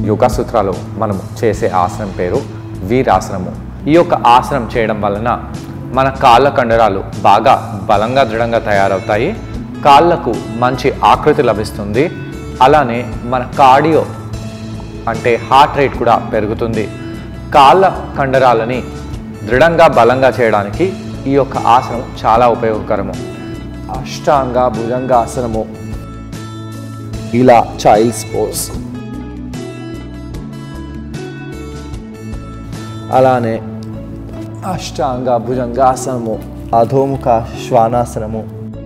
యోగా సూత్రాలు మనం చేసే ఆసనం పేరు వీరాసనము ఈ యొక్క ఆసనం చేయడం వలన మన కాళ్ళ కండరాలు బాగా బలంగా దృఢంగా తయారవుతాయి కాళ్ళకు మంచి ఆకృతి లభిస్తుంది అలానే మన కార్డియో అంటే హార్ట్ రేట్ కూడా పెరుగుతుంది కాళ్ళ కండరాలని దృఢంగా బలంగా చేయడానికి ఈ యొక్క ఆసనం చాలా ఉపయోగకరము అష్టాంగ భుజంగాసనము ఇలా చైల్డ్స్ పోస్ అలానే అష్టాంగ భుజంగాసనము అధోముఖ శ్వానాసనము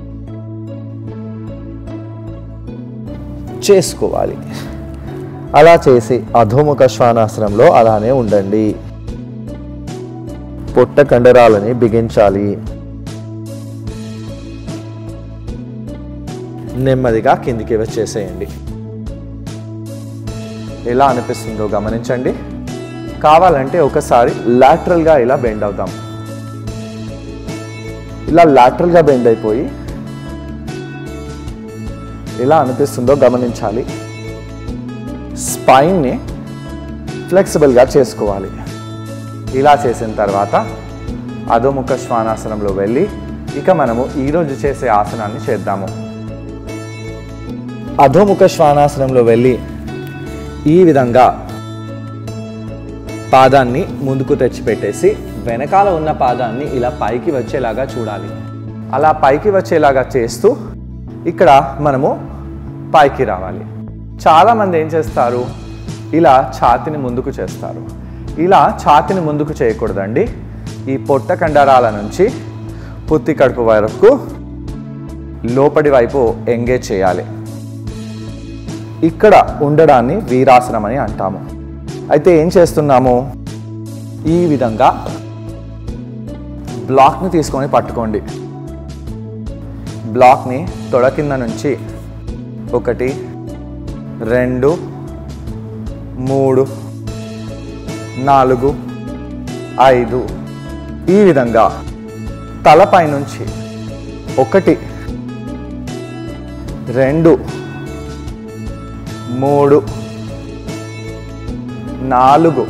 చేసుకోవాలి అలా చేసి అధోముఖ శ్వానాసనంలో అలానే ఉండండి పొట్ట కండరాలని బిగించాలి నెమ్మదిగా కిందికి వచ్చేసేయండి ఎలా అనిపిస్తుందో గమనించండి కావాలంటే ఒకసారి లాటరల్గా ఇలా బెండ్ అవుతాం ఇలా లాటరల్గా బెండ్ అయిపోయి ఎలా అనిపిస్తుందో గమనించాలి స్పైన్ని ఫ్లెక్సిబుల్గా చేసుకోవాలి ఇలా చేసిన తర్వాత అధోముఖ శ్వానాసనంలో వెళ్ళి ఇక మనము ఈరోజు చేసే ఆసనాన్ని చేద్దాము అధోముఖ శ్వానాసనంలో వెళ్ళి ఈ విధంగా పాదాన్ని ముందుకు తెచ్చిపెట్టేసి వెనకాల ఉన్న పాదాన్ని ఇలా పైకి వచ్చేలాగా చూడాలి అలా పైకి వచ్చేలాగా చేస్తూ ఇక్కడ మనము పైకి రావాలి చాలామంది ఏం చేస్తారు ఇలా ఛాతిని ముందుకు చేస్తారు ఇలా ఛాతిని ముందుకు చేయకూడదండి ఈ పొట్ట కండరాల నుంచి పుత్తి కడుపు వరకు లోపటి వైపు ఎంగేజ్ చేయాలి ఇక్కడ ఉండడాన్ని వీరాసనం అని అంటాము అయితే ఏం చేస్తున్నాము ఈ విధంగా బ్లాక్ని తీసుకొని పట్టుకోండి బ్లాక్ని తొడ కింద నుంచి ఒకటి రెండు మూడు నాలుగు ఐదు ఈ విధంగా తలపై నుంచి ఒకటి రెండు మూడు నాలుగు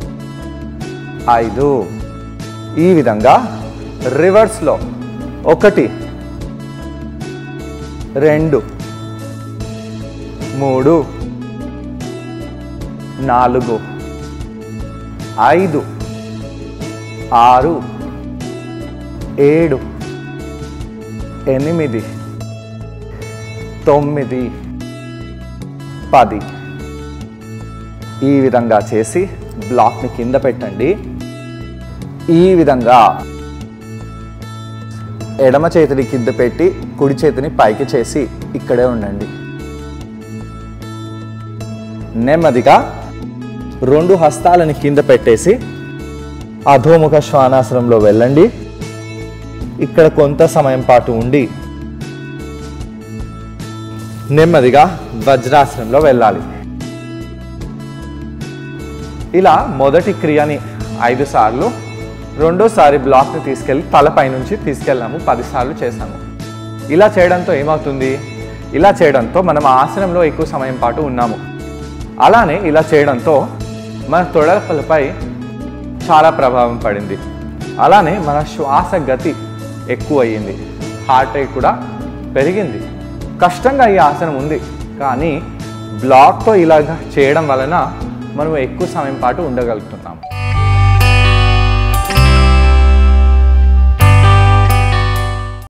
ఐదు ఈ విధంగా రివర్స్లో ఒకటి రెండు మూడు నాలుగు ఐదు ఆరు ఏడు ఎనిమిది తొమ్మిది పది ఈ విధంగా చేసి బ్లాక్ని కింద పెట్టండి ఈ విధంగా ఎడమ చేతిని కింద పెట్టి కుడి చేతిని పైకి చేసి ఇక్కడే ఉండండి నెమ్మదిగా రెండు హస్తాలని కింద పెట్టేసి అధోముఖ శ్వానాసనంలో వెళ్ళండి ఇక్కడ కొంత సమయం పాటు ఉండి నెమ్మదిగా వజ్రాసనంలో వెళ్ళాలి ఇలా మొదటి క్రియని ఐదు సార్లు రెండోసారి బ్లాక్ని తీసుకెళ్ళి తలపై నుంచి తీసుకెళ్ళాము పదిసార్లు చేసాము ఇలా చేయడంతో ఏమవుతుంది ఇలా చేయడంతో మనం ఆ ఆసనంలో ఎక్కువ సమయం పాటు ఉన్నాము అలానే ఇలా చేయడంతో మన తొడలపై చాలా ప్రభావం పడింది అలానే మన శ్వాస గతి ఎక్కువ అయ్యింది హార్ట్ రేట్ కూడా పెరిగింది కష్టంగా ఈ ఆసనం ఉంది కానీ బ్లాక్తో ఇలాగ చేయడం వలన మనం ఎక్కువ సమయం పాటు ఉండగలుగుతున్నాం